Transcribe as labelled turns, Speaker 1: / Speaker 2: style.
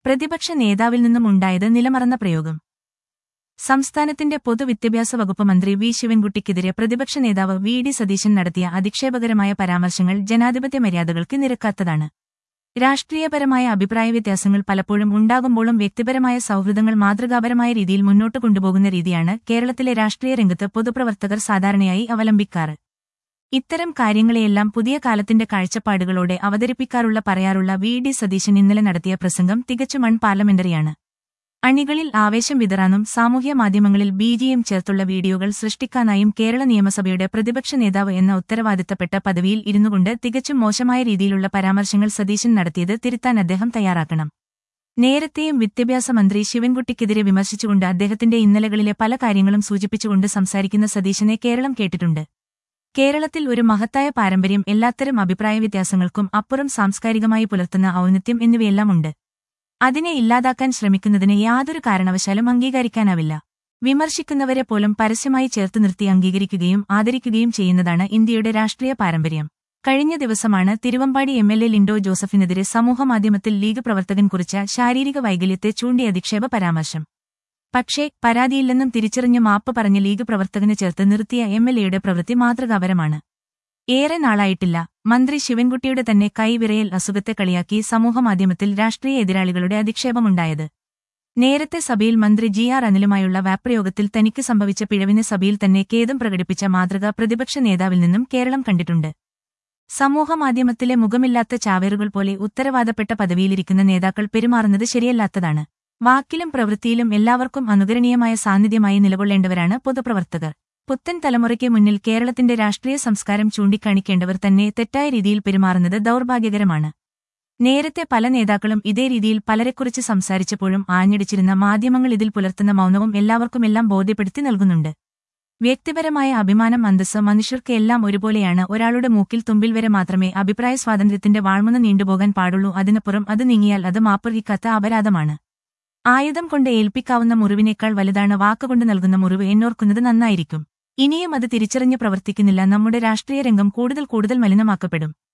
Speaker 1: പ്രതിപക്ഷ നേതാവിൽ നിന്നും ഉണ്ടായത് നിലമറന്ന പ്രയോഗം സംസ്ഥാനത്തിന്റെ പൊതുവിദ്യാഭ്യാസ വകുപ്പ് മന്ത്രി വി ശിവൻകുട്ടിക്കെതിരെ പ്രതിപക്ഷ നേതാവ് വി ഡി സതീശൻ നടത്തിയ അധിക്ഷേപകരമായ പരാമർശങ്ങൾ ജനാധിപത്യ മര്യാദകൾക്ക് നിരക്കാത്തതാണ് രാഷ്ട്രീയപരമായ അഭിപ്രായ വ്യത്യാസങ്ങൾ പലപ്പോഴും ഉണ്ടാകുമ്പോഴും വ്യക്തിപരമായ സൗഹൃദങ്ങൾ മാതൃകാപരമായ രീതിയിൽ മുന്നോട്ട് കൊണ്ടുപോകുന്ന രീതിയാണ് കേരളത്തിലെ രാഷ്ട്രീയ രംഗത്ത് പൊതുപ്രവർത്തകർ സാധാരണയായി അവലംബിക്കാറ് ഇത്തരം കാര്യങ്ങളെയെല്ലാം പുതിയ കാലത്തിന്റെ കാഴ്ചപ്പാടുകളോടെ അവതരിപ്പിക്കാറുള്ള പറയാറുള്ള വി ഡി സതീശൻ ഇന്നലെ നടത്തിയ പ്രസംഗം തികച്ചും മൺ പാർലമെന്ററിയാണ് അണികളിൽ ആവേശം വിതറാനും സാമൂഹ്യ മാധ്യമങ്ങളിൽ ബിജിഎം ചേർത്തുള്ള വീഡിയോകൾ സൃഷ്ടിക്കാനായും കേരള നിയമസഭയുടെ പ്രതിപക്ഷ നേതാവ് എന്ന ഉത്തരവാദിത്തപ്പെട്ട പദവിയിൽ ഇരുന്നുകൊണ്ട് തികച്ചും മോശമായ രീതിയിലുള്ള പരാമർശങ്ങൾ സതീശൻ നടത്തിയത് തിരുത്താൻ അദ്ദേഹം തയ്യാറാക്കണം നേരത്തെയും വിദ്യാഭ്യാസ മന്ത്രി ശിവൻകുട്ടിക്കെതിരെ വിമർശിച്ചുകൊണ്ട് അദ്ദേഹത്തിന്റെ ഇന്നലകളിലെ പല കാര്യങ്ങളും സൂചിപ്പിച്ചുകൊണ്ട് സംസാരിക്കുന്ന സതീശനെ കേരളം കേട്ടിട്ടുണ്ട് കേരളത്തിൽ ഒരു മഹത്തായ പാരമ്പര്യം എല്ലാത്തരം അഭിപ്രായ വ്യത്യാസങ്ങൾക്കും അപ്പുറം സാംസ്കാരികമായി പുലർത്തുന്ന ഔന്നത്യം എന്നിവയെല്ലാം ഉണ്ട് അതിനെ ഇല്ലാതാക്കാൻ ശ്രമിക്കുന്നതിന് യാതൊരു കാരണവശാലും അംഗീകരിക്കാനാവില്ല വിമർശിക്കുന്നവരെ പോലും പരസ്യമായി ചേർത്ത് നിർത്തി അംഗീകരിക്കുകയും ആദരിക്കുകയും ചെയ്യുന്നതാണ് ഇന്ത്യയുടെ രാഷ്ട്രീയ പാരമ്പര്യം കഴിഞ്ഞ ദിവസമാണ് Thiruvambady M L A Lindo ജോസഫിനെതിരെ സമൂഹമാധ്യമത്തിൽ ലീഗ് പ്രവർത്തകൻ കുറിച്ച ശാരീരിക വൈകല്യത്തെ ചൂണ്ടി അധിക്ഷേപ പരാമർശം പക്ഷേ പരാതിയില്ലെന്നും തിരിച്ചറിഞ്ഞ് മാപ്പ് പറഞ്ഞ ലീഗ് പ്രവർത്തകന് ചേർത്ത് നിർത്തിയ എം എൽ എയുടെ പ്രവൃത്തി മാതൃകാപരമാണ് ഏറെ നാളായിട്ടില്ല മന്ത്രി ശിവൻകുട്ടിയുടെ തന്നെ കൈവിറയൽ അസുഖത്തെ കളിയാക്കി സമൂഹമാധ്യമത്തിൽ രാഷ്ട്രീയ എതിരാളികളുടെ അധിക്ഷേപമുണ്ടായത് നേരത്തെ സഭയിൽ മന്ത്രി ജി ആർ അനിലുമായുള്ള വാപ്രയോഗത്തിൽ തനിക്ക് സംഭവിച്ച പിഴവിന് സഭയിൽ തന്നെ ഖേദം പ്രകടിപ്പിച്ച മാതൃക പ്രതിപക്ഷ നേതാവിൽ നിന്നും കേരളം കണ്ടിട്ടുണ്ട് സമൂഹമാധ്യമത്തിലെ മുഖമില്ലാത്ത ചാവേറുകൾ പോലെ ഉത്തരവാദപ്പെട്ട പദവിയിലിരിക്കുന്ന നേതാക്കൾ പെരുമാറുന്നത് ശരിയല്ലാത്തതാണ് വാക്കിലും പ്രവൃത്തിയിലും എല്ലാവർക്കും അനുകരണീയമായ സാന്നിധ്യമായി നിലകൊള്ളേണ്ടവരാണ് പൊതുപ്രവർത്തകർ പുത്തൻ തലമുറയ്ക്ക് മുന്നിൽ കേരളത്തിന്റെ രാഷ്ട്രീയ സംസ്കാരം ചൂണ്ടിക്കാണിക്കേണ്ടവർ തന്നെ തെറ്റായ രീതിയിൽ പെരുമാറുന്നത് ദൗർഭാഗ്യകരമാണ് നേരത്തെ പല നേതാക്കളും ഇതേ രീതിയിൽ പലരെക്കുറിച്ച് സംസാരിച്ചപ്പോഴും ആഞ്ഞടിച്ചിരുന്ന മാധ്യമങ്ങൾ ഇതിൽ പുലർത്തുന്ന മൗനവും എല്ലാവർക്കുമെല്ലാം ബോധ്യപ്പെടുത്തി നൽകുന്നുണ്ട് വ്യക്തിപരമായ അഭിമാനം അന്തസ് മനുഷ്യർക്ക് എല്ലാം ഒരുപോലെയാണ് ഒരാളുടെ മൂക്കിൽ തുമ്പിൽ വരെ മാത്രമേ അഭിപ്രായ സ്വാതന്ത്ര്യത്തിന്റെ വാഴ്മുന നീണ്ടുപോകാൻ പാടുള്ളൂ അതിനപ്പുറം അത് നീങ്ങിയാൽ അത് മാപ്പർഹിക്കാത്ത അപരാധമാണ് ആയുധം കൊണ്ട് ഏൽപ്പിക്കാവുന്ന മുറിവിനേക്കാൾ വലുതാണ് വാക്കുകൊണ്ട് നൽകുന്ന മുറിവ് എന്നോർക്കുന്നത് നന്നായിരിക്കും ഇനിയും അത് തിരിച്ചറിഞ്ഞ് പ്രവർത്തിക്കുന്നില്ല നമ്മുടെ രാഷ്ട്രീയ രംഗം കൂടുതൽ കൂടുതൽ മലിനമാക്കപ്പെടും